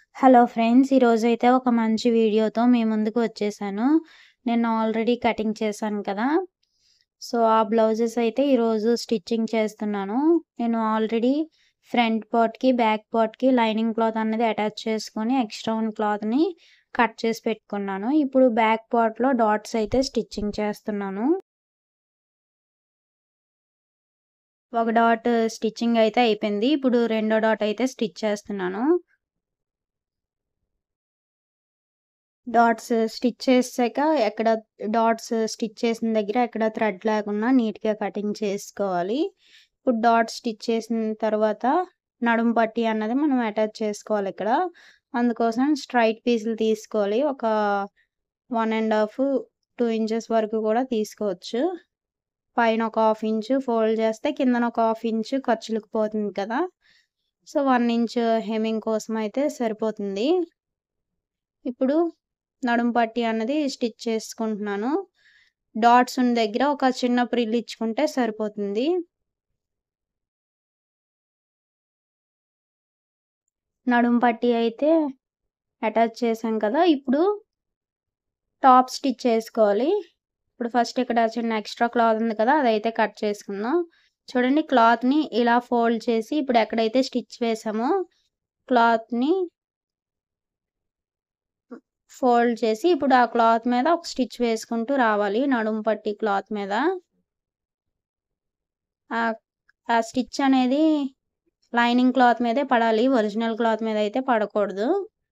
Hello friends ఈరోజైతే ఒక మంచి వీడియోతో మీ ముందుకు వచ్చేసాను నేను ఆల్రెడీ కటింగ్ చేశాను కదా సో ఆ బ్లౌజెస్ అయితే ఈరోజు స్టిచ్చింగ్ చేస్తున్నాను నేను ఆల్రెడీ ఫ్రంట్ పార్ట్కి బ్యాక్ పార్ట్కి లైనింగ్ క్లాత్ అనేది అటాచ్ చేసుకొని ఎక్స్ట్రా ఉన్న క్లాత్ని కట్ చేసి పెట్టుకున్నాను ఇప్పుడు బ్యాక్ పార్ట్లో డాట్స్ అయితే స్టిచ్చింగ్ చేస్తున్నాను ఒక డాట్ స్టిచ్చింగ్ అయితే అయిపోయింది ఇప్పుడు రెండో డాట్ అయితే స్టిచ్ చేస్తున్నాను డాట్స్ స్టిచ్ చేసాక ఎక్కడ డాట్స్ స్టిచ్ చేసిన దగ్గర ఎక్కడ థ్రెడ్ లేకుండా నీట్గా కటింగ్ చేసుకోవాలి ఇప్పుడు డాట్ స్టిచ్ చేసిన తర్వాత నడుము పట్టి అన్నది మనం అటాచ్ చేసుకోవాలి ఇక్కడ అందుకోసం స్ట్రైట్ పీసులు తీసుకోవాలి ఒక one and half two inches వరకు కూడా తీసుకోవచ్చు పైన ఒక హాఫ్ ఇంచు ఫోల్డ్ చేస్తే కిందన ఒక హాఫ్ ఇంచు ఖర్చులకు పోతుంది కదా సో వన్ ఇంచ్ హెమింగ్ కోసం అయితే సరిపోతుంది ఇప్పుడు నడుము పట్టి అన్నది స్టిచ్ చేసుకుంటున్నాను డాట్స్ ఉన్న దగ్గర ఒక చిన్న ప్రిల్ ఇచ్చుకుంటే సరిపోతుంది నడుము పట్టి అయితే అటాచ్ చేసాం కదా ఇప్పుడు టాప్ స్టిచ్ చేసుకోవాలి ఇప్పుడు ఫస్ట్ ఇక్కడ చిన్న ఎక్స్ట్రా క్లాత్ ఉంది కదా అదైతే కట్ చేసుకుందాం చూడండి క్లాత్ని ఇలా ఫోల్డ్ చేసి ఇప్పుడు ఎక్కడైతే స్టిచ్ వేసామో క్లాత్ని ఫోల్డ్ చేసి ఇప్పుడు ఆ క్లాత్ మీద ఒక స్టిచ్ వేసుకుంటూ రావాలి నడుము పట్టి క్లాత్ మీద ఆ స్టిచ్ అనేది లైనింగ్ క్లాత్ మీదే పడాలి ఒరిజినల్ క్లాత్ మీద అయితే పడకూడదు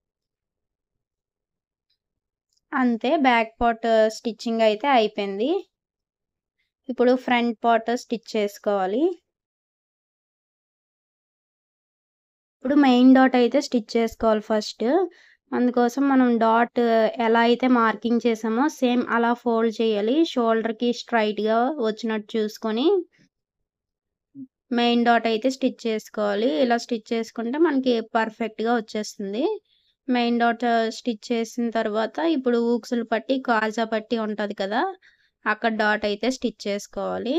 అంతే బ్యాక్ పార్ట్ స్టిచ్చింగ్ అయితే అయిపోయింది ఇప్పుడు ఫ్రంట్ పార్ట్ స్టిచ్ చేసుకోవాలి ఇప్పుడు మెయిన్ డాట్ అయితే స్టిచ్ చేసుకోవాలి ఫస్ట్ అందుకోసం మనం డాట్ ఎలా అయితే మార్కింగ్ చేసామో సేమ్ అలా ఫోల్డ్ చేయాలి షోల్డర్కి స్ట్రైట్గా వచ్చినట్టు చూసుకొని మెయిన్ డాట్ అయితే స్టిచ్ చేసుకోవాలి ఇలా స్టిచ్ చేసుకుంటే మనకి పర్ఫెక్ట్గా వచ్చేస్తుంది మెయిన్ డాట్ స్టిచ్ చేసిన తర్వాత ఇప్పుడు ఊక్సులు పట్టి కాజా పట్టి ఉంటుంది కదా అక్కడ డాట్ అయితే స్టిచ్ చేసుకోవాలి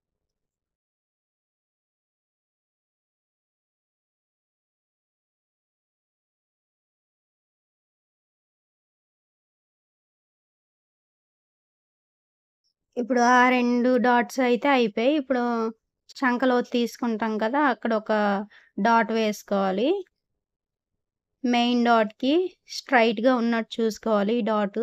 ఇప్పుడు ఆ రెండు డాట్స్ అయితే అయిపోయి ఇప్పుడు చంకలో తీసుకుంటాం కదా అక్కడ ఒక డాట్ వేసుకోవాలి మెయిన్ డాట్కి స్ట్రైట్గా ఉన్నట్టు చూసుకోవాలి ఈ డాట్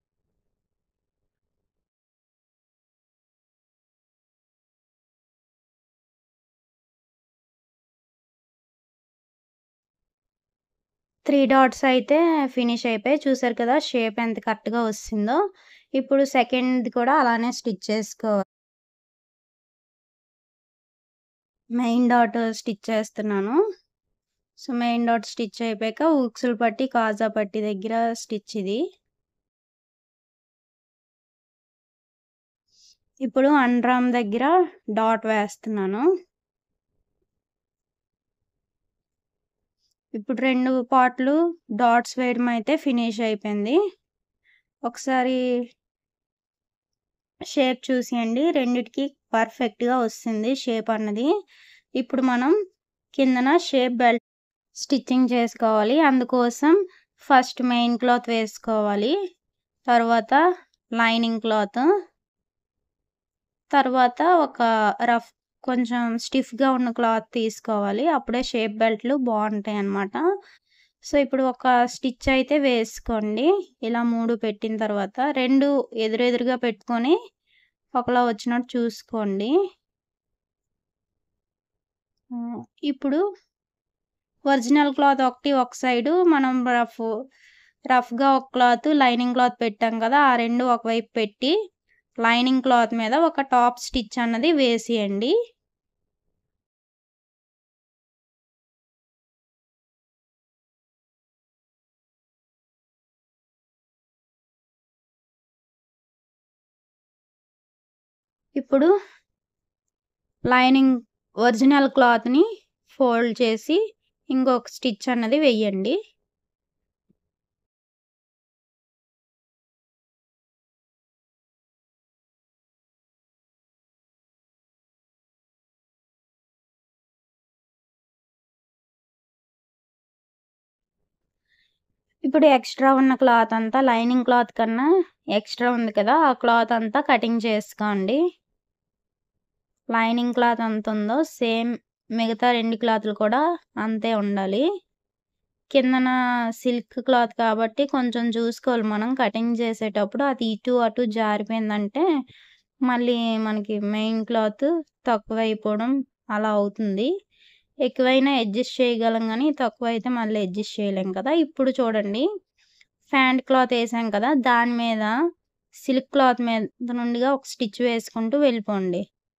త్రీ డాట్స్ అయితే ఫినిష్ అయిపోయి చూసారు కదా షేప్ ఎంత కరెక్ట్గా వస్తుందో ఇప్పుడు సెకండ్ కూడా అలానే స్టిచ్ చేసుకోవాలి మెయిన్ డాట్ స్టిచ్ చేస్తున్నాను సో మెయిన్ డాట్ స్టిచ్ అయిపోయాక ఉక్సులు పట్టి కాజా పట్టి దగ్గర స్టిచ్ ఇది ఇప్పుడు అండ్రామ్ దగ్గర డాట్ వేస్తున్నాను ఇప్పుడు రెండు పార్ట్లు డాట్స్ వేయడం అయితే ఫినిష్ అయిపోయింది ఒకసారి షేప్ చూసేయండి రెండిటికి పర్ఫెక్ట్గా వస్తుంది షేప్ అన్నది ఇప్పుడు మనం కిందన షేప్ బెల్ట్ స్టిచ్చింగ్ చేసుకోవాలి అందుకోసం ఫస్ట్ మెయిన్ క్లాత్ వేసుకోవాలి తర్వాత లైనింగ్ క్లాత్ తర్వాత ఒక రఫ్ కొంచెం స్టిఫ్గా ఉన్న క్లాత్ తీసుకోవాలి అప్పుడే షేప్ బెల్ట్లు బాగుంటాయి అన్నమాట సో ఇప్పుడు ఒక స్టిచ్ అయితే వేసుకోండి ఇలా మూడు పెట్టిన తర్వాత రెండు ఎదురెదురుగా పెట్టుకొని ఒకలా వచ్చినట్టు చూసుకోండి ఇప్పుడు ఒరిజినల్ క్లాత్ ఒకటి ఒక సైడు మనం రఫ్ రఫ్గా ఒక క్లాత్ లైనింగ్ క్లాత్ పెట్టాం కదా ఆ రెండు ఒకవైపు పెట్టి లైనింగ్ క్లాత్ మీద ఒక టాప్ స్టిచ్ అన్నది వేసేయండి ఇప్పుడు లైనింగ్ ఒరిజినల్ క్లాత్ని ఫోల్డ్ చేసి ఇంకొక స్టిచ్ అన్నది వెయ్యండి ఇప్పుడు ఎక్స్ట్రా ఉన్న క్లాత్ అంతా లైనింగ్ క్లాత్ కన్నా ఎక్స్ట్రా ఉంది కదా ఆ క్లాత్ అంతా కటింగ్ చేసుకోండి లైనింగ్ క్లాత్ ఎంత ఉందో సేమ్ మిగతా రెండు క్లాత్లు కూడా అంతే ఉండాలి కిందన సిల్క్ క్లాత్ కాబట్టి కొంచెం చూసుకోవాలి మనం కటింగ్ చేసేటప్పుడు అది ఇటు అటు జారిపోయిందంటే మళ్ళీ మనకి మెయిన్ క్లాత్ తక్కువ అయిపోవడం అలా అవుతుంది ఎక్కువైనా అడ్జస్ట్ చేయగలం కానీ తక్కువ అయితే మళ్ళీ అడ్జస్ట్ చేయలేం కదా ఇప్పుడు చూడండి ఫ్యాంట్ క్లాత్ వేసాం కదా దాని మీద సిల్క్ క్లాత్ మీద నుండిగా ఒక స్టిచ్ వేసుకుంటూ వెళ్ళిపోండి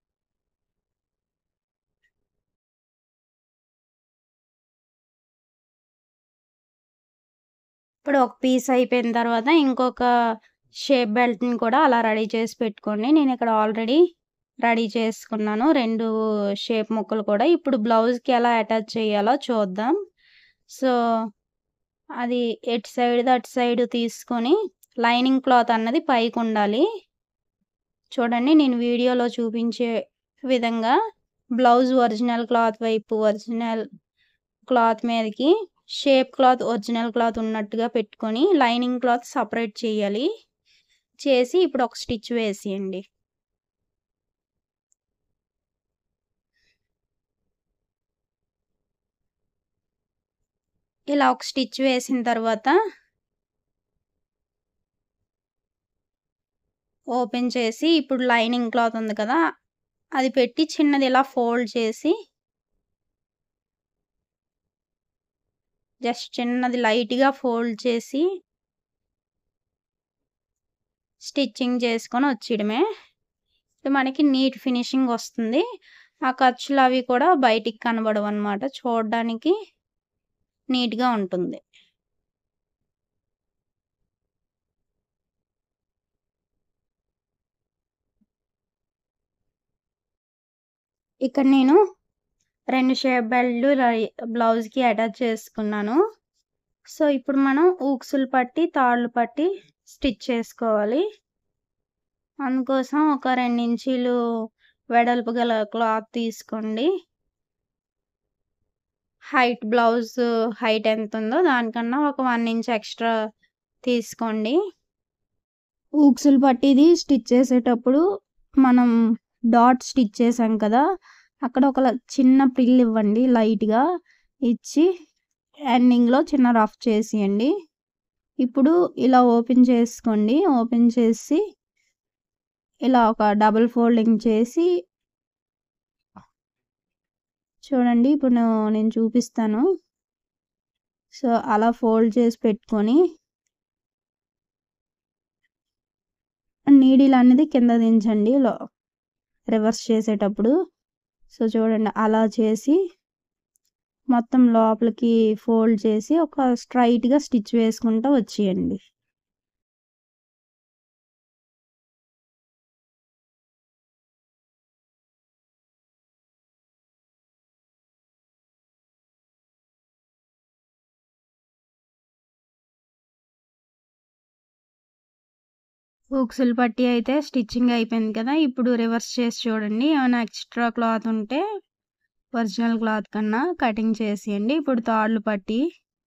ఇప్పుడు ఒక పీస్ అయిపోయిన తర్వాత ఇంకొక షేప్ బెల్ట్ని కూడా అలా రెడీ చేసి పెట్టుకోండి నేను ఇక్కడ ఆల్రెడీ రెడీ చేసుకున్నాను రెండు షేప్ ముక్కలు కూడా ఇప్పుడు బ్లౌజ్కి ఎలా అటాచ్ చేయాలో చూద్దాం సో అది ఎటు సైడ్ అటు సైడ్ తీసుకొని లైనింగ్ క్లాత్ అన్నది పైకి ఉండాలి చూడండి నేను వీడియోలో చూపించే విధంగా బ్లౌజ్ ఒరిజినల్ క్లాత్ వైపు ఒరిజినల్ క్లాత్ మీదకి షేప్ క్లాత్ ఒరిజినల్ క్లాత్ ఉన్నట్టుగా పెట్టుకొని లైనింగ్ క్లాత్ సపరేట్ చేయాలి చేసి ఇప్పుడు ఒక స్టిచ్ వేసేయండి ఇలా ఒక స్టిచ్ వేసిన తర్వాత ఓపెన్ చేసి ఇప్పుడు లైనింగ్ క్లాత్ ఉంది కదా అది పెట్టి చిన్నది ఇలా ఫోల్డ్ చేసి జస్ట్ చిన్నది లైట్గా ఫోల్డ్ చేసి స్టిచ్చింగ్ చేసుకొని వచ్చేయడమే మనకి నీట్ ఫినిషింగ్ వస్తుంది ఆ ఖర్చులు అవి కూడా బయటికి కనబడవు అనమాట చూడడానికి నీట్గా ఉంటుంది ఇక్కడ నేను రెండు షేప్ బెల్ట్లు బ్లౌజ్కి అటాచ్ చేసుకున్నాను సో ఇప్పుడు మనం ఊక్సులు పట్టి తాళ్ళు పట్టి స్టిచ్ చేసుకోవాలి అందుకోసం ఒక రెండు ఇంచీలు వెడల్పు గల క్లాత్ తీసుకోండి హైట్ బ్లౌజ్ హైట్ ఎంత ఉందో దానికన్నా ఒక వన్ ఇంచ్ ఎక్స్ట్రా తీసుకోండి ఊక్సులు పట్టిది స్టిచ్ చేసేటప్పుడు మనం డాట్ స్టిచ్ చేసాం కదా అక్కడ ఒక చిన్న పిల్ ఇవ్వండి లైట్గా ఇచ్చి ఎండింగ్లో చిన్న రఫ్ చేసేయండి ఇప్పుడు ఇలా ఓపెన్ చేసుకోండి ఓపెన్ చేసి ఇలా ఒక డబుల్ ఫోల్డింగ్ చేసి చూడండి ఇప్పుడు నేను చూపిస్తాను సో అలా ఫోల్డ్ చేసి పెట్టుకొని నీడిల్ అనేది కింద దించండి రివర్స్ చేసేటప్పుడు సో చూడండి అలా చేసి మొత్తం లోపలికి ఫోల్డ్ చేసి ఒక స్ట్రైట్గా స్టిచ్ వేసుకుంటూ వచ్చేయండి హుక్స్లు పట్టి అయితే స్టిచ్చింగ్ అయిపోయింది కదా ఇప్పుడు రివర్స్ చేసి చూడండి ఏమైనా ఎక్స్ట్రా క్లాత్ ఉంటే ఒరిజినల్ క్లాత్ కన్నా కటింగ్ చేసేయండి ఇప్పుడు తాళ్ళు పట్టి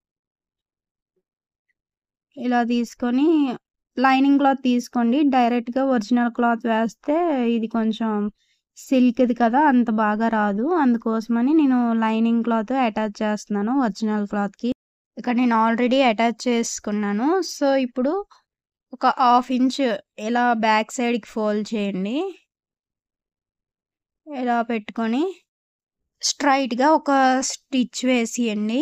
ఇలా తీసుకొని లైనింగ్ క్లాత్ తీసుకోండి డైరెక్ట్గా ఒరిజినల్ క్లాత్ వేస్తే ఇది కొంచెం సిల్క్ది కదా అంత బాగా రాదు అందుకోసమని నేను లైనింగ్ క్లాత్ అటాచ్ చేస్తున్నాను ఒరిజినల్ క్లాత్కి ఇక్కడ నేను ఆల్రెడీ అటాచ్ చేసుకున్నాను సో ఇప్పుడు ఒక హాఫ్ ఇంచ్ ఇలా బ్యాక్ సైడ్కి ఫోల్డ్ చేయండి ఇలా పెట్టుకొని స్ట్రైట్గా ఒక స్టిచ్ వేసియండి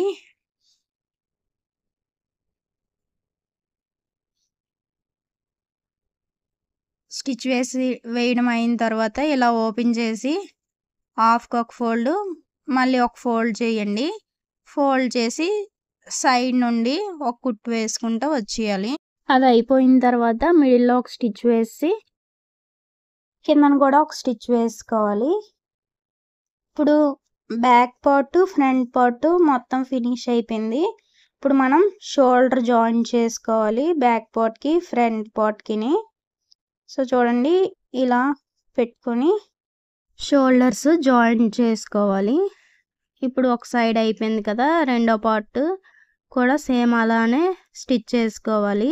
స్టిచ్ వేసి వేయడం అయిన తర్వాత ఇలా ఓపెన్ చేసి హాఫ్కి ఒక ఫోల్డ్ మళ్ళీ ఒక ఫోల్డ్ చేయండి ఫోల్డ్ చేసి సైడ్ నుండి ఒక కుట్టు వేసుకుంటూ వచ్చేయాలి అది అయిపోయిన తర్వాత మిడిల్లో ఒక స్టిచ్ వేసి కిందన కూడా ఒక స్టిచ్ వేసుకోవాలి ఇప్పుడు బ్యాక్ పార్ట్ ఫ్రంట్ పార్ట్ మొత్తం ఫినిష్ అయిపోయింది ఇప్పుడు మనం షోల్డర్ జాయిన్ చేసుకోవాలి బ్యాక్ పార్ట్కి ఫ్రంట్ పార్ట్కిని సో చూడండి ఇలా పెట్టుకొని షోల్డర్స్ జాయిన్ చేసుకోవాలి ఇప్పుడు ఒక సైడ్ అయిపోయింది కదా రెండో పార్ట్ కూడా సేమ్ అలానే స్టిచ్ చేసుకోవాలి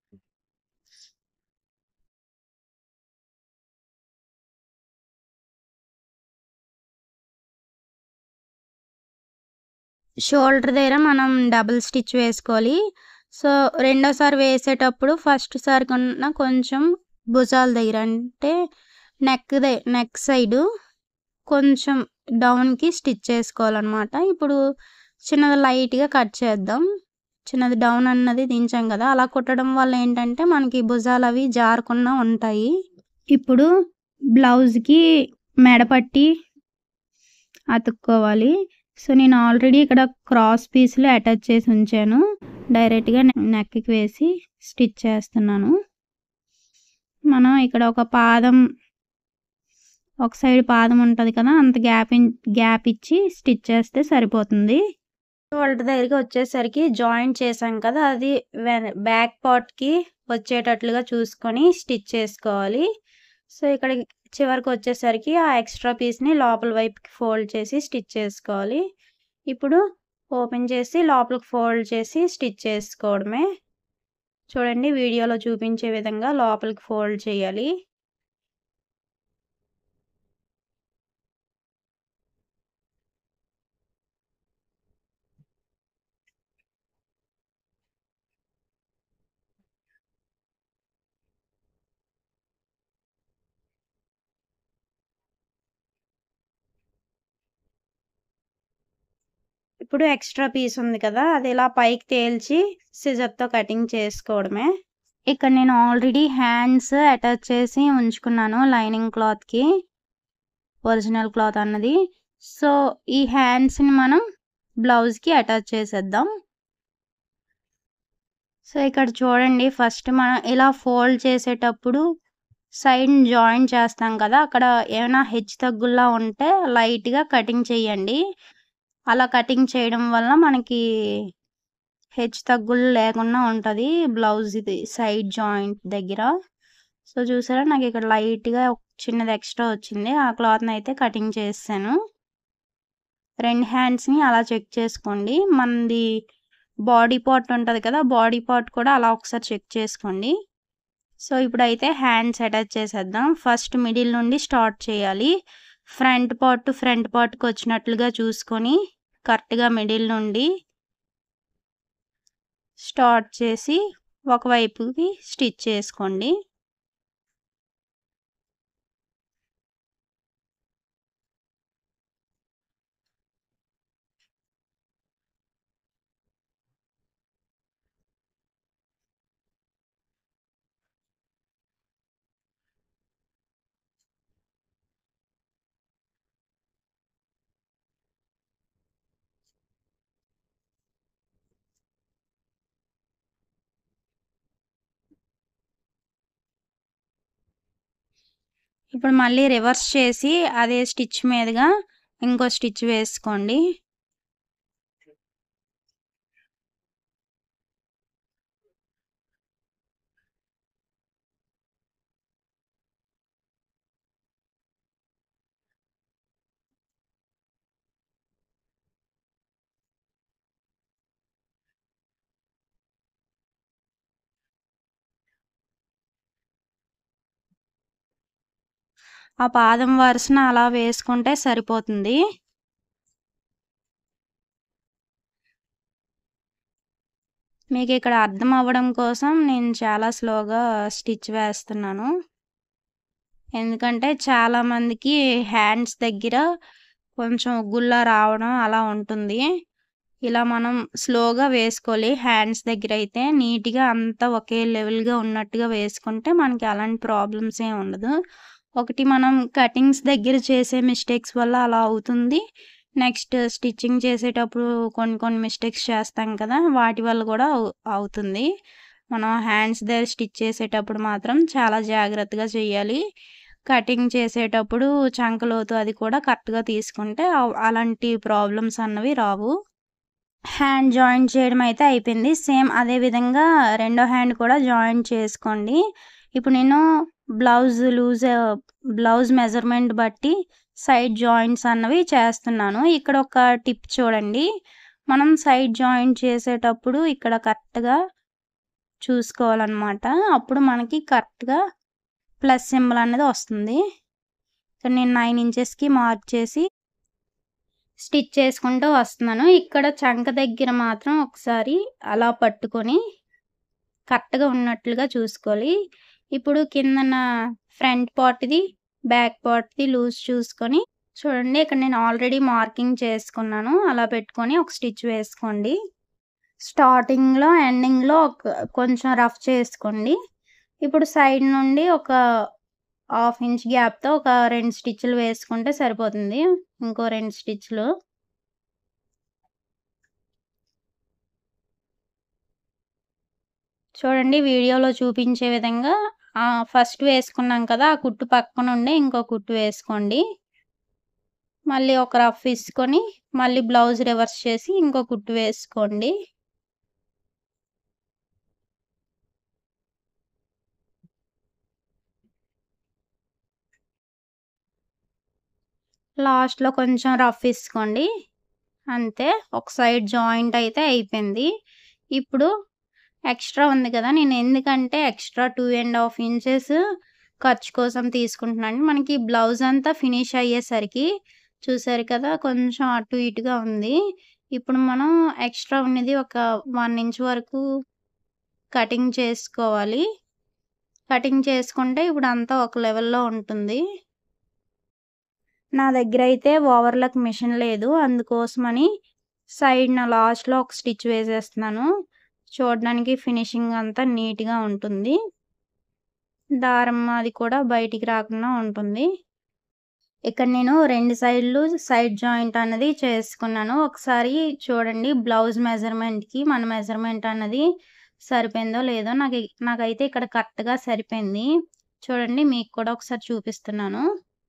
షోల్డర్ దగ్గర మనం డబుల్ స్టిచ్ వేసుకోవాలి సో రెండోసారి వేసేటప్పుడు ఫస్ట్ సారి కన్నా కొంచెం భుజాల దగ్గర అంటే నెక్ నెక్ సైడు కొంచెం డౌన్కి స్టిచ్ చేసుకోవాలన్నమాట ఇప్పుడు చిన్నది లైట్గా కట్ చేద్దాం చిన్నది డౌన్ అన్నది దించాం కదా అలా కుట్టడం వల్ల ఏంటంటే మనకి భుజాలు అవి జారకుండా ఉంటాయి ఇప్పుడు బ్లౌజ్కి మెడపట్టి అతుక్కోవాలి సో నేను ఆల్రెడీ ఇక్కడ క్రాస్ పీస్లు అటాచ్ చేసి ఉంచాను డైరెక్ట్గా నెక్కి వేసి స్టిచ్ చేస్తున్నాను మనం ఇక్కడ ఒక పాదం ఒక సైడ్ పాదం ఉంటుంది కదా అంత గ్యాప్ గ్యాప్ ఇచ్చి స్టిచ్ చేస్తే సరిపోతుంది షోల్డర్ దగ్గరికి వచ్చేసరికి జాయింట్ చేసాం కదా అది బ్యాక్ పార్ట్కి వచ్చేటట్లుగా చూసుకొని స్టిచ్ చేసుకోవాలి సో ఇక్కడ చివరికి వచ్చేసరికి ఆ ఎక్స్ట్రా పీస్ని లోపల వైపుకి ఫోల్డ్ చేసి స్టిచ్ చేసుకోవాలి ఇప్పుడు ఓపెన్ చేసి లోపలికి ఫోల్డ్ చేసి స్టిచ్ చేసుకోవడమే చూడండి వీడియోలో చూపించే విధంగా లోపలికి ఫోల్డ్ చేయాలి ఇప్పుడు ఎక్స్ట్రా పీస్ ఉంది కదా అది ఇలా పైకి తేల్చి సిజర్తో కటింగ్ చేసుకోవడమే ఇక్కడ నేను ఆల్రెడీ హ్యాండ్స్ అటాచ్ చేసి ఉంచుకున్నాను లైనింగ్ క్లాత్కి ఒరిజినల్ క్లాత్ అన్నది సో ఈ హ్యాండ్స్ని మనం బ్లౌజ్కి అటాచ్ చేసేద్దాం సో ఇక్కడ చూడండి ఫస్ట్ మనం ఇలా ఫోల్డ్ చేసేటప్పుడు సైడ్ జాయిన్ చేస్తాం కదా అక్కడ ఏమైనా హెచ్చు తగ్గుల్లా ఉంటే లైట్గా కటింగ్ చేయండి అలా కటింగ్ చేయడం వల్ల మనకి హెచ్చు తగ్గులు లేకుండా ఉంటుంది బ్లౌజ్ ఇది సైడ్ జాయింట్ దగ్గర సో చూసారా నాకు ఇక్కడ లైట్గా చిన్నది ఎక్స్ట్రా వచ్చింది ఆ క్లాత్ని అయితే కటింగ్ చేస్తాను రెండు హ్యాండ్స్ని అలా చెక్ చేసుకోండి మనది బాడీ పార్ట్ ఉంటుంది కదా బాడీ పార్ట్ కూడా అలా ఒకసారి చెక్ చేసుకోండి సో ఇప్పుడైతే హ్యాండ్స్ అటాచ్ చేసేద్దాం ఫస్ట్ మిడిల్ నుండి స్టార్ట్ చేయాలి ఫ్రంట్ పార్ట్ ఫ్రంట్ పార్ట్కి వచ్చినట్లుగా చూసుకొని కరెక్ట్గా మిడిల్ నుండి స్టార్ట్ చేసి ఒకవైపుకి స్టిచ్ చేసుకోండి ఇప్పుడు మళ్ళీ రివర్స్ చేసి అదే స్టిచ్ మీదుగా ఇంకో స్టిచ్ వేసుకోండి ఆ పాదం వరుసన అలా వేసుకుంటే సరిపోతుంది మీకు ఇక్కడ అర్థం అవ్వడం కోసం నేను చాలా స్లోగా స్టిచ్ వేస్తున్నాను ఎందుకంటే చాలామందికి హ్యాండ్స్ దగ్గర కొంచెం గుల్ల రావడం అలా ఉంటుంది ఇలా మనం స్లోగా వేసుకోవాలి హ్యాండ్స్ దగ్గర అయితే నీట్గా అంతా ఒకే లెవెల్గా ఉన్నట్టుగా వేసుకుంటే మనకి అలాంటి ప్రాబ్లమ్స్ ఏమి ఉండదు ఒకటి మనం కటింగ్స్ దగ్గర చేసే మిస్టేక్స్ వల్ల అలా అవుతుంది నెక్స్ట్ స్టిచ్చింగ్ చేసేటప్పుడు కొన్ని కొన్ని మిస్టేక్స్ చేస్తాం కదా వాటి వల్ల కూడా అవుతుంది మనం హ్యాండ్స్ దగ్గర స్టిచ్ చేసేటప్పుడు మాత్రం చాలా జాగ్రత్తగా చేయాలి కటింగ్ చేసేటప్పుడు చంకలోతు అది కూడా కరెక్ట్గా తీసుకుంటే అలాంటి ప్రాబ్లమ్స్ అన్నవి రావు హ్యాండ్ జాయింట్ చేయడం అయితే అయిపోయింది సేమ్ అదే విధంగా రెండో హ్యాండ్ కూడా జాయింట్ చేసుకోండి ఇప్పుడు నేను బ్లౌజ్ లూజ్ బ్లౌజ్ మెజర్మెంట్ బట్టి సైడ్ జాయింట్స్ అన్నవి చేస్తున్నాను ఇక్కడ ఒక టిప్ చూడండి మనం సైడ్ జాయింట్ చేసేటప్పుడు ఇక్కడ కరెక్ట్‌గా చూసుకోవాలనమాట. అప్పుడు మనకి కరెక్ట్‌గా ప్లస్ సింబల్ అనేది వస్తుంది. ఇక్కడ నేను 9 ఇంచెస్‌కి మార్క్ చేసి స్టిచ్ చేసుకుంటూ వస్తున్నాను. ఇక్కడ చంక దగ్గర మాత్రం ఒకసారి అలా పట్టుకొని కరెక్ట్‌గా ఉన్నట్లుగా చూసుకోవాలి. ఇప్పుడు కిందన ఫ్రంట్ పార్ట్‌ది, బ్యాక్ పార్ట్‌ది లూజ్ చూసుకొని చూడండి ఇక్కడ నేను ఆల్రెడీ మార్కింగ్ చేసుకున్నాను. అలా పెట్టుకొని ఒక స్టిచ్ వేసుకోండి. స్టార్టింగ్‌లో, ఎండింగ్‌లో ఒక కొంచెం రఫ్ చేసుకోండి. ఇప్పుడు సైడ్ నుండి ఒక హాఫ్ ఇంచ్ గ్యాప్‌తో ఒక 2 స్టిచ్‌లు వేసుకుంటే సరిపోతుంది. ఇంకో 2 స్టిచ్‌లు. చూడండి వీడియోలో చూపించే విధంగా ఆహ్, ఫస్ట్ వేసుకున్నాం కదా! ఆ కుట్టు పక్కనుండే ఇంకో కుట్టు వేసుకోండి. మళ్ళీ ఒక రఫ్ ఇసుకొని మళ్ళీ బ్లౌజ్ రివర్స్ చేసి ఇంకో కుట్టు వేసుకోండి. లాస్ట్‌లో కొంచెం రఫ్ ఇసుకోండి. అంతే. ఒక సైడ్ జాయింట్ అయితే అయిపోయింది. ఇప్పుడు ఎక్స్ట్రా ఉంది కదా! నేను ఎందుకంటే ఎక్స్ట్రా 2 ½ ఇంచెస్ ఖర్చు కోసం తీసుకుంటున్నాను. మనకి బ్లౌజ్ అంతా ఫినిష్ అయ్యేసరికి చూసారు కదా! కొంచెం అటు ఇటుగా ఉంది. ఇప్పుడు మనం ఎక్స్ట్రా ఉన్నది ఒక 1 ఇంచ్ వరకు కటింగ్ చేసుకోవాలి. కటింగ్ చేసుకుంటే ఇప్పుడు అంతా ఒక లెవెల్‌లో ఉంటుంది. నా దగ్గర అయితే ఓవర్‌లాక్ మిషన్ లేదు. అందుకోసమని సైడ్‌న లాస్ట్‌లో ఒక స్టిచ్ వేసేస్తున్నాను. చూడడానికి ఫినిషింగ్ అంతా నీట్‌గా ఉంటుంది. దారం అది కూడా బయటికి రాకుండా ఉంటుంది. ఇక్కడ నేను 2 సైడ్‌లు సైడ్ జాయింట్ అన్నది చేసుకున్నాను. ఒకసారి చూడండి బ్లౌజ్ మెజర్‌మెంట్‌కి మన మెజర్‌మెంట్ అన్నది సరిపోయిందో లేదో నాకి నాకైతే ఇక్కడ కరెక్ట్‌గా సరిపోయింది. చూడండి మీకు కూడా ఒకసారి చూపిస్తున్నాను.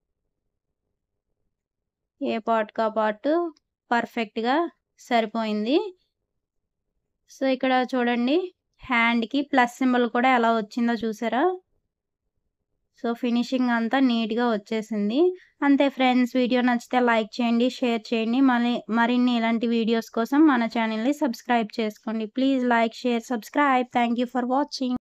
ఏ పార్ట్‌కి ఆ పార్ట్ పర్ఫెక్ట్‌గా సరిపోయింది. సో, ఇక్కడ చూడండి హ్యాండ్‌కి ప్లస్ సింబల్ కూడా ఎలా వచ్చిందో చూసారా? సో, ఫినిషింగ్ అంతా నీట్‌గా వచ్చేసింది. అంతే ఫ్రెండ్స్ వీడియో నచ్చితే లైక్ చేయండి, షేర్ చేయండి. మళ్ళీ మరిన్ని ఇలాంటి వీడియోస్ కోసం మన ఛానెల్‌ని సబ్స్క్రైబ్ చేసుకోండి. Please like, share, subscribe. Thank you for watching.